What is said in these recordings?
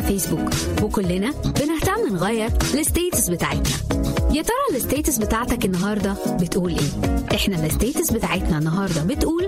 فيسبوك وكلنا بنهتم نغير الستيتس بتاعتنا يا ترى الستيتس بتاعتك النهارده بتقول ايه احنا الستيتس بتاعتنا النهارده بتقول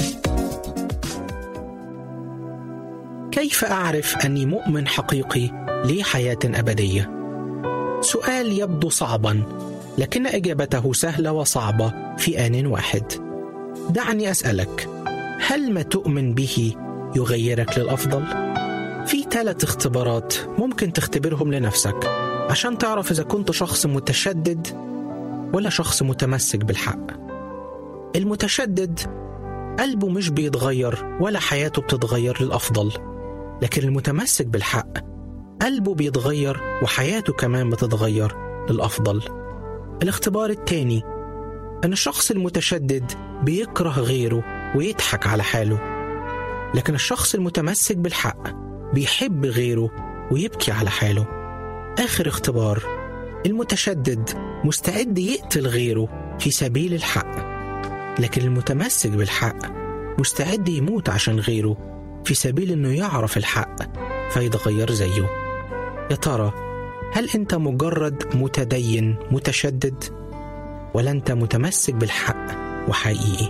كيف أعرف أني مؤمن حقيقي لي حياة أبدية؟ سؤال يبدو صعبا لكن إجابته سهلة وصعبة في آن واحد. دعني أسألك، هل ما تؤمن به يغيرك للأفضل؟ في ثلاث اختبارات ممكن تختبرهم لنفسك عشان تعرف إذا كنت شخص متشدد ولا شخص متمسك بالحق. المتشدد قلبه مش بيتغير ولا حياته بتتغير للأفضل لكن المتمسك بالحق قلبه بيتغير وحياته كمان بتتغير للأفضل الاختبار التاني أن الشخص المتشدد بيكره غيره ويضحك على حاله لكن الشخص المتمسك بالحق بيحب غيره ويبكي على حاله آخر اختبار المتشدد مستعد يقتل غيره في سبيل الحق لكن المتمسك بالحق مستعد يموت عشان غيره في سبيل انه يعرف الحق فيتغير زيه يا ترى هل انت مجرد متدين متشدد ولا انت متمسك بالحق وحقيقي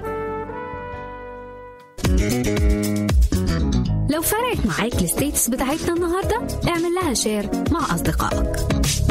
لو فرقت معاك الستيتس بتاعتنا النهارده اعمل لها شير مع اصدقائك